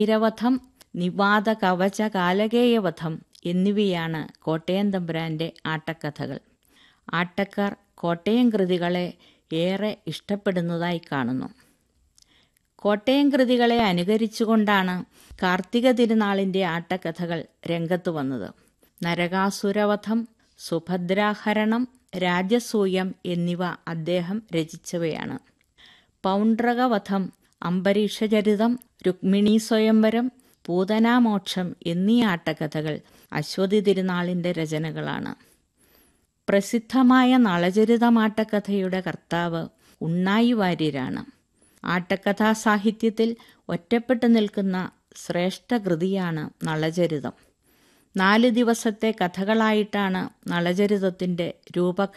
വീരവധം നിവാത കവച കാലകേയവധം എന്നിവയാണ് കോട്ടയം തമ്പുരാന്റെ ആട്ടക്കഥകൾ ആട്ടക്കാർ കോട്ടയം കൃതികളെ ഏറെ ഇഷ്ടപ്പെടുന്നതായി കാണുന്നു കോട്ടയം കൃതികളെ അനുകരിച്ചുകൊണ്ടാണ് കാർത്തിക തിരുനാളിൻ്റെ ആട്ടക്കഥകൾ രംഗത്ത് വന്നത് നരകാസുരവധം സുഭദ്രാഹരണം രാജസൂയം എന്നിവ അദ്ദേഹം രചിച്ചവയാണ് പൗണ്ഡ്രകവധം അംബരീഷചരിതം രുക്മിണീ സ്വയംവരം പൂതനാമോക്ഷം എന്നീ ആട്ടക്കഥകൾ അശ്വതി തിരുനാളിൻ്റെ രചനകളാണ് പ്രസിദ്ധമായ നളചരിതമാട്ടക്കഥയുടെ കർത്താവ് ഉണ്ണായി വാര്യരാണ് ആട്ടക്കഥാ സാഹിത്യത്തിൽ ഒറ്റപ്പെട്ടു നിൽക്കുന്ന ശ്രേഷ്ഠ കൃതിയാണ് നളചരിതം നാല് ദിവസത്തെ കഥകളായിട്ടാണ് നളചരിതത്തിൻ്റെ രൂപഘടന